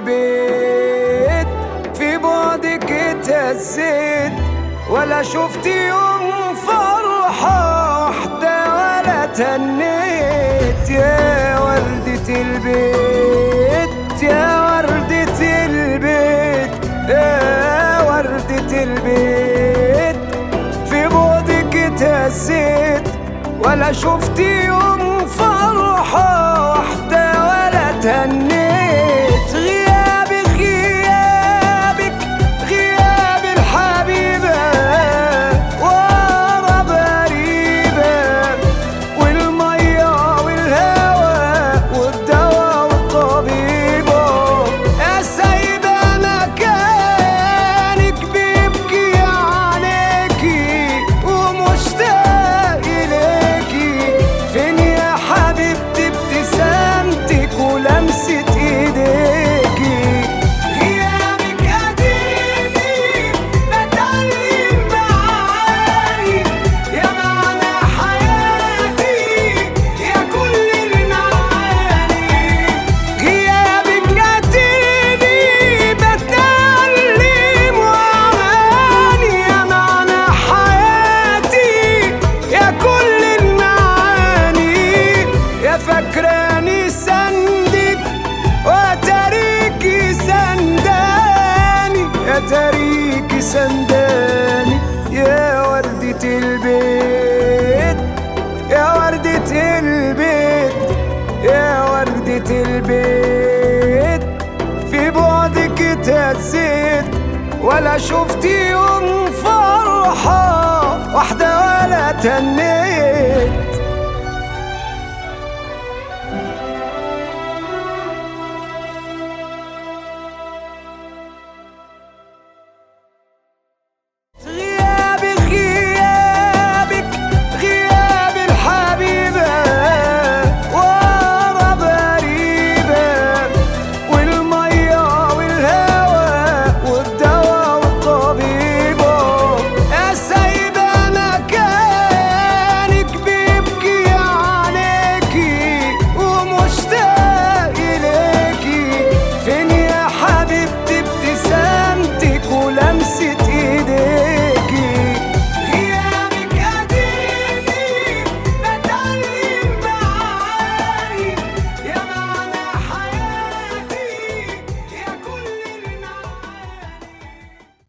البيت في بعدك اتهزيت ولا شفت يوم فرحة واحدة ولا تهنيت يا وردة البيت يا وردة البيت يا وردة البيت في بعدك اتهزيت ولا شفت يوم فرحة واحدة ولا تهنيت غيابك غيابك غياب الحبيبة ورا بريبة والمية والهوى والدواء والطبيبة يا سايبة مكانك بيبكي عليكي ومشتاق إليكي فين يا حبيبتي ابتسامتك ولمسة ايديكي غيابك قديمي بتعلم معاني يا معنى حياتي يا كل المعاني غيابك قديمي بتعلم معاني يا معنى حياتي يا كل المعاني يا فكراني سندك وتريكي سنداني يا تريكي سنداني يا وردة البيت يا وردة البيت يا وردة البيت في بعدك اتهزيت ولا شفت يوم فرحة واحدة ولا تنيت